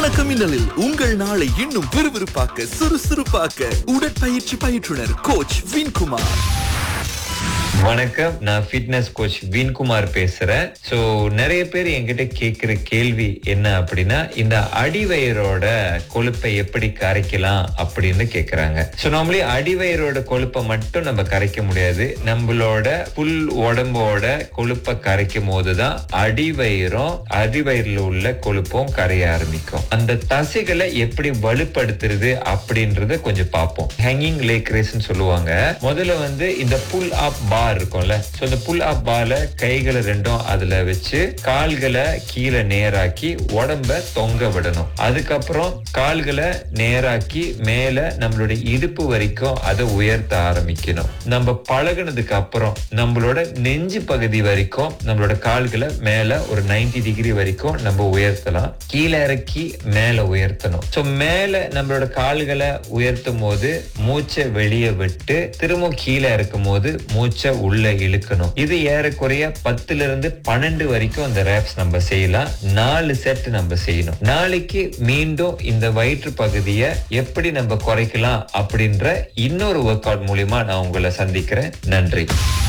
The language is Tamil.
வணக்கம் மின்னலில் உங்கள் நாளை இன்னும் விறுவிறுப்பாக்க சுறுசுறுப்பாக்க உடற்பயிற்சி பயிற்றுனர் கோச் வின்குமார் வணக்கம் நான் ஃபிட்னஸ் கோச் வின்குமார் பேசுறேன் சோ நிறைய பேர் என்கிட்ட கேக்குற கேள்வி என்ன அப்படின்னா இந்த அடிவயிறோட கொழுப்பை எப்படி கரைக்கலாம் அப்படின்னு கேக்குறாங்க சோ நார்மலி அடிவயிறோட கொழுப்பை மட்டும் நம்ம கரைக்க முடியாது நம்மளோட புல் உடம்போட கொழுப்பை கரைக்கும் போதுதான் அடிவயிறும் அடிவயிறுல உள்ள கொழுப்பும் கரைய ஆரம்பிக்கும் அந்த தசைகளை எப்படி வலுப்படுத்துறது அப்படின்றத கொஞ்சம் பார்ப்போம் ஹேங்கிங் லேக் ரேஸ்ன்னு சொல்லுவாங்க முதல்ல வந்து இந்த புல் அப் பார் இருக்கும்ல சோ இந்த புல் அப் பார்ல கைகளை ரெண்டும் அதுல வச்சு கால்களை கீழே நேராக்கி உடம்ப தொங்க விடணும் அதுக்கப்புறம் கால்களை நேராக்கி மேல நம்மளுடைய இடுப்பு வரைக்கும் அதை உயர்த்த ஆரம்பிக்கணும் நம்ம பழகுனதுக்கு அப்புறம் நம்மளோட நெஞ்சு பகுதி வரைக்கும் நம்மளோட கால்களை மேல ஒரு 90 டிகிரி வரைக்கும் நம்ம உயர்த்தலாம் கீழே இறக்கி மேல உயர்த்தணும் சோ மேல நம்மளோட கால்களை உயர்த்தும் போது மூச்சை வெளியே விட்டு திரும்ப கீழே இறக்கும் போது மூச்சை உள்ள இழுக்கணும் இது ஏறக்குறைய பத்துல இருந்து பன்னெண்டு வரைக்கும் அந்த ரேப்ஸ் நம்ம செய்யலாம் நாலு செட் நம்ம செய்யணும் நாளைக்கு மீண்டும் இந்த வயிற்று பகுதியை எப்படி நம்ம குறைக்கலாம் அப்படின்ற இன்னொரு ஒர்க் அவுட் மூலியமா நான் உங்களை சந்திக்கிறேன் நன்றி